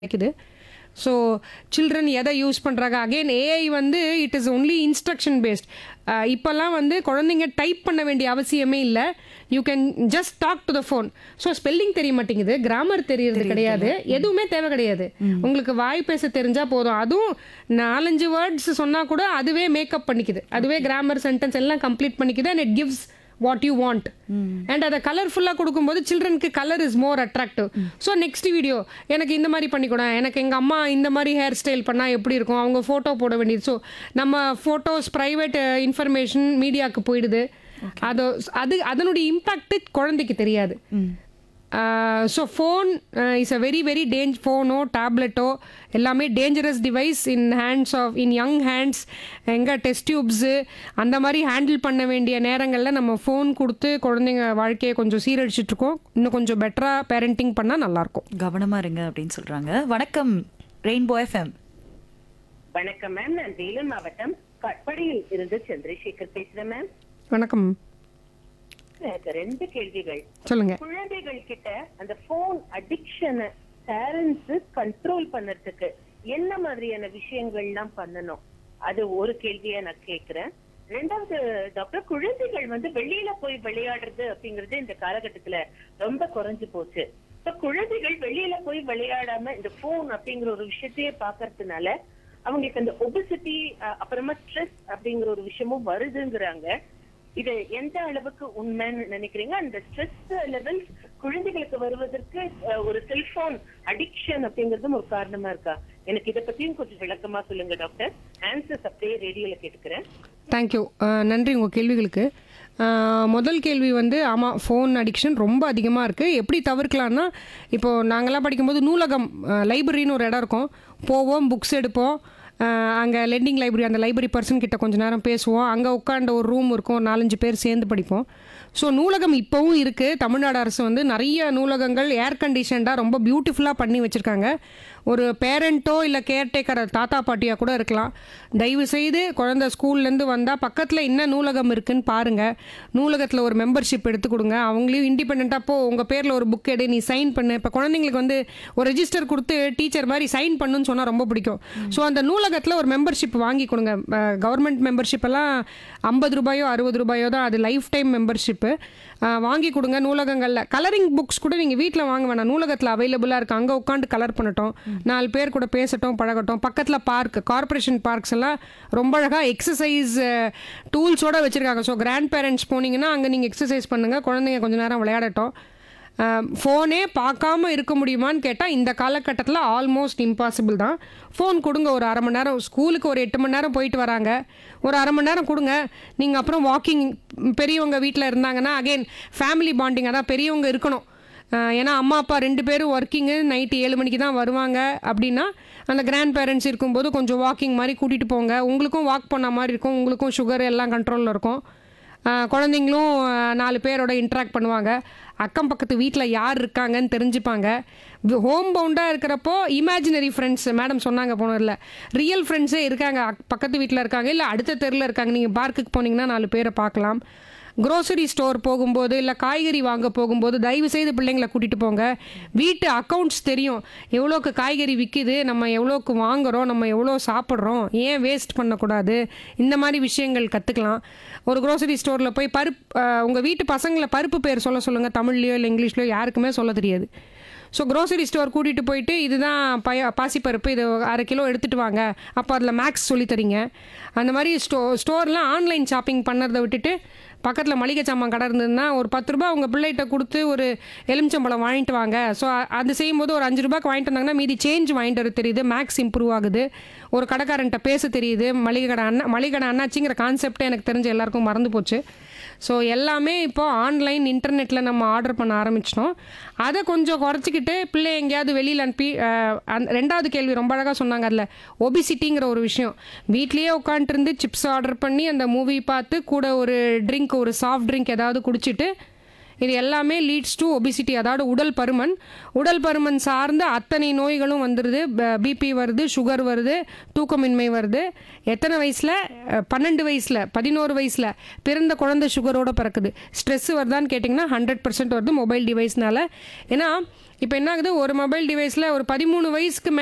கிடைக்குது so children எதை use பண்ணுறாங்க அகைன் ஏஐ வந்து it is only instruction based இப்போல்லாம் வந்து குழந்தைங்க டைப் பண்ண வேண்டிய அவசியமே இல்லை you can just talk to the phone so spelling தெரிய மாட்டேங்குது கிராமர் தெரியறது கிடையாது எதுவுமே தேவை கிடையாது உங்களுக்கு வாய் பேச தெரிஞ்சா போதும் அதுவும் நாலஞ்சு வேர்ட்ஸ் சொன்னா கூட அதுவே மேக்கப் பண்ணிக்குது அதுவே கிராமர் சென்டென்ஸ் எல்லாம் கம்ப்ளீட் பண்ணிக்குது and it gives what you want and அதை கலர்ஃபுல்லாக கொடுக்கும்போது சில்ட்ரனுக்கு colour is more attractive so next video எனக்கு இந்த மாதிரி பண்ணிக்கூட எனக்கு எங்கள் அம்மா இந்த மாதிரி ஹேர் ஸ்டைல் பண்ணால் எப்படி இருக்கும் அவங்க ஃபோட்டோ போட வேண்டியது ஸோ நம்ம ஃபோட்டோஸ் ப்ரைவேட் இன்ஃபர்மேஷன் மீடியாவுக்கு போயிடுது அது அது அதனுடைய இம்பேக்ட் குழந்தைக்கு தெரியாது so phone is a very very danger ஃபோனோ டேப்லெட்டோ எல்லாமே dangerous device in hands of in young hands எங்கே டெஸ்ட் டியூப்ஸு அந்த மாதிரி ஹேண்டில் பண்ண வேண்டிய நேரங்களில் நம்ம ஃபோன் கொடுத்து குழந்தைங்க வாழ்க்கையை கொஞ்சம் சீரழிச்சிட்டு இருக்கோம் இன்னும் கொஞ்சம் பெட்டராக பேரண்டிங் பண்ணால் நல்லாயிருக்கும் கவனமா இருங்க அப்படின்னு சொல்றாங்க வணக்கம் ரெயின்போ எஃப்எம் வணக்கம் மேம் நான் வேலூர் மாவட்டம் கட்படியில் இருந்து சந்திரசேகர் பேசுறேன் மேம் வணக்கம் எனக்கு ரெண்டு கேள்விகள் சொல்லுங்கள் குழந்தைகள் கிட்ட அந்த போன் அடிக்ஷனை பேரண்ட்ஸ் கண்ட்ரோல் பண்ணறதுக்கு என்ன மாதிரியான விஷயங்கள்லாம் பண்ணணும் அது ஒரு கேள்வியா நான் கேக்குறேன் ரெண்டாவது டாக்டர் குழந்தைகள் வந்து வெளியில போய் விளையாடுறது அப்படிங்கறது இந்த காலகட்டத்துல ரொம்ப குறைஞ்சு போச்சு இப்ப குழந்தைகள் வெளியில போய் விளையாடாம இந்த போன் அப்படிங்கிற ஒரு விஷயத்தையே பாக்குறதுனால அவங்களுக்கு அந்த ஒபிசிட்டி அப்புறமா ஸ்ட்ரெஸ் அப்படிங்கிற ஒரு விஷயமும் வருதுங்கிறாங்க இது எந்த அளவுக்கு உண்மைன்னு நினைக்கிறீங்க அந்த ஸ்ட்ரெஸ் லெவல்ஸ் குழந்தைகளுக்கு வருவதற்கு அஹ், ஒரு செல்போன் அடிக்ஷன் அப்படிங்கறதும் ஒரு காரணமா இருக்கா எனக்கு இத பத்தியும் கொஞ்சம் விளக்கமா சொல்லுங்க டாக்டர் ஆன்சர்ஸ் அப்படியே ரேடியோல கேட்டுக்கிறேன் தேங்க்யூ நன்றி உங்கள் கேள்விகளுக்கு அஹ், முதல் கேள்வி வந்து ஆமாம் ஃபோன் அடிக்ஷன் ரொம்ப அதிகமாக இருக்குது எப்படி தவிர்க்கலாம்னா இப்போது நாங்கள்லாம் படிக்கும்போது நூலகம் லைப்ரரின்னு ஒரு இடம் இருக்கும் போவோம் புக்ஸ் எடுப்போம் அங்கே லெண்டிங் லைப்ரரி அந்த லைப்ரரி பர்சன் கிட்ட கொஞ்ச நேரம் பேசுவோம் அங்கே உட்காண்ட ஒரு ரூம் இருக்கும் ஒரு நாலஞ்சு பேர் சேர்ந்து படிப்போம் ஸோ நூலகம் இப்போவும் இருக்குது தமிழ்நாடு அரசு வந்து நிறைய நூலகங்கள் ஏர் கண்டிஷன்டாக ரொம்ப பியூட்டிஃபுல்லாக பண்ணி வச்சுருக்காங்க ஒரு பேரண்ட்டோ இல்லை கேர்டேக்கர் தாத்தா பாட்டியாக கூட இருக்கலாம் தயவு செய்து குழந்தை ஸ்கூல்லேருந்து வந்தால் பக்கத்தில் என்ன நூலகம் இருக்குன்னு பாருங்கள் நூலகத்தில் ஒரு மெம்பர்ஷிப் எடுத்து கொடுங்க அவங்களையும் இண்டிபெண்ட்டாக போ உங்கள் பேரில் ஒரு புக் எடு நீ சைன் பண்ணு இப்போ குழந்தைங்களுக்கு வந்து ஒரு ரெஜிஸ்டர் கொடுத்து டீச்சர் மாதிரி சைன் பண்ணுன்னு சொன்னால் ரொம்ப பிடிக்கும் ஸோ அந்த நூலகத்தில் ஒரு மெம்பர்ஷிப் வாங்கி கொடுங்க கவர்மெண்ட் மெம்பர்ஷிப் எல்லாம் ஐம்பது ரூபாயோ அறுபது ரூபாயோ தான் அது லைஃப் டைம் மெம்பர்ஷிப்பு வாங்கி கொடுங்க நூலகங்களில் கலரிங் புக்ஸ் கூட நீங்கள் வீட்டில் வாங்க வேணாம் நூலகத்தில் அவைலபிளாக இருக்குது அங்கே உட்காந்து கலர் பண்ணட்டும் நாலு பேர் கூட பேசட்டும் பழகட்டும் பக்கத்தில் பார்க் கார்ப்பரேஷன் பார்க்ஸ் எல்லாம் ரொம்ப அழகாக எக்ஸசைஸ் டூல்ஸோட வச்சுருக்காங்க ஸோ கிராண்ட் பேரண்ட்ஸ் போனீங்கன்னா அங்கே நீங்கள் எக்ஸசைஸ் பண்ணுங்கள் குழந்தைங்க கொஞ்ச நேரம் விளையாடட்டும் ஃபோனே பார்க்காம இருக்க முடியுமான்னு கேட்டால் இந்த காலகட்டத்தில் ஆல்மோஸ்ட் இம்பாசிபிள் தான் ஃபோன் கொடுங்க ஒரு அரை மணி நேரம் ஸ்கூலுக்கு ஒரு எட்டு மணி நேரம் போயிட்டு வராங்க ஒரு அரை மணி நேரம் கொடுங்க நீங்கள் அப்புறம் வாக்கிங் பெரியவங்க வீட்டில் இருந்தாங்கன்னா அகைன் ஃபேமிலி பாண்டிங் அதான் பெரியவங்க இருக்கணும் அஹ் ஏன்னா அம்மா அப்பா ரெண்டு பேரும் ஒர்க்கிங்கு நைட்டு ஏழு மணிக்கு தான் வருவாங்க அப்படின்னா அந்த கிராண்ட் பேரண்ட்ஸ் இருக்கும்போது கொஞ்சம் வாக்கிங் மாதிரி கூட்டிகிட்டு போங்க உங்களுக்கும் வாக் பண்ண மாதிரி இருக்கும் உங்களுக்கும் சுகர் எல்லாம் கண்ட்ரோலில் இருக்கும் அஹ் குழந்தைங்களும் அஹ் நாலு பேரோட இன்ட்ராக்ட் பண்ணுவாங்க அக்கம் பக்கத்து வீட்டில் யார் இருக்காங்கன்னு தெரிஞ்சுப்பாங்க ஹோம் பவுண்டாக இருக்கிறப்போ இமேஜினரி ஃப்ரெண்ட்ஸ் மேடம் சொன்னாங்க போனதில்ல ரியல் ஃப்ரெண்ட்ஸே இருக்காங்க அக்- பக்கத்து வீட்டில் இருக்காங்க இல்லை அடுத்த தெருவில் இருக்காங்க நீங்கள் பார்க்குக்கு போனீங்கன்னா நாலு பேரை பார்க்கலாம் க்ரோசரி ஸ்டோர் போகும்போது இல்லை காய்கறி வாங்க போகும்போது தயவு செய்து பிள்ளைங்களை கூட்டிகிட்டு போங்க வீட்டு அக்கௌண்ட்ஸ் தெரியும் எவ்வளோக்கு காய்கறி விற்கிது நம்ம எவ்வளோக்கு வாங்குறோம் நம்ம எவ்வளோ சாப்பிட்றோம் ஏன் வேஸ்ட் பண்ணக்கூடாது இந்த மாதிரி விஷயங்கள் கற்றுக்கலாம் ஒரு க்ரோசரி ஸ்டோரில் போய் பருப்பு உங்கள் வீட்டு பசங்களை பருப்பு பேர் சொல்ல சொல்லுங்கள் தமிழ்லையோ இல்லை இங்கிலீஷ்லையோ யாருக்குமே சொல்ல தெரியாது ஸோ க்ரோசரி ஸ்டோர் கூட்டிகிட்டு போயிட்டு இதுதான் பய பாசிப்பருப்பு இது அரை கிலோ எடுத்துகிட்டு வாங்க அப்போ அதில் மேக்ஸ் சொல்லி தரீங்க அந்த மாதிரி ஸ்டோ ஸ்டோர்லாம் ஆன்லைன் ஷாப்பிங் பண்ணுறதை விட்டுட்டு பக்கத்தில் மளிகை சாமான் கடை இருந்ததுன்னா ஒரு பத்து ரூபா உங்கள் பிள்ளைகிட்ட கொடுத்து ஒரு எலுமிச்சம்பழம் வாங்கிட்டு வாங்க ஸோ அது செய்யும்போது ஒரு அஞ்சு ரூபாய்க்கு வாங்கிட்டு வந்தாங்கன்னா மீதி சேஞ்ச் வாங்கிட்டு வர தெரியுது மேக்ஸ் இம்ப்ரூவ் ஆகுது ஒரு கடைக்காரன்ட்ட பேச தெரியுது மளிகை கடை அண்ணா மளிகை கடை அண்ணாச்சிங்கிற கான்செப்டே எனக்கு தெரிஞ்ச எல்லாருக்கும் மறந்து போச்சு ஸோ எல்லாமே இப்போ ஆன்லைன் இன்டர்நெட்டில் நம்ம ஆர்டர் பண்ண ஆரம்பிச்சிட்டோம் அதை கொஞ்சம் குறைச்சிக்கிட்டு பிள்ளை எங்கேயாவது வெளியில் அனுப்பி அஹ், அந்த ரெண்டாவது கேள்வி ரொம்ப அழகாக சொன்னாங்க அதில் ஒபிசிட்டிங்கிற ஒரு விஷயம் வீட்லேயே உட்காந்துருந்து சிப்ஸ் ஆர்டர் பண்ணி அந்த மூவி பார்த்து கூட ஒரு ட்ரிங்க் ஒரு சாஃப்ட் ட்ரிங்க் ஏதாவது குடிச்சிட்டு இது எல்லாமே லீட்ஸ் டு ஒபிசிட்டி அதாவது உடல் பருமன் உடல் பருமன் சார்ந்த அத்தனை நோய்களும் வந்துடுது பிபி வருது சுகர் வருது தூக்கமின்மை வருது எத்தனை வயசில் பன்னெண்டு வயசில் பதினோரு வயசில் பிறந்த குழந்தை சுகரோட பிறக்குது ஸ்ட்ரெஸ் வருதான்னு கேட்டிங்கன்னா ஹண்ட்ரட் பர்சன்ட் வருது மொபைல் டிவைஸ்னால ஏன்னா இப்போ என்ன ஆகுது ஒரு மொபைல் டிவைஸில் ஒரு பதிமூணு வயசுக்கு மே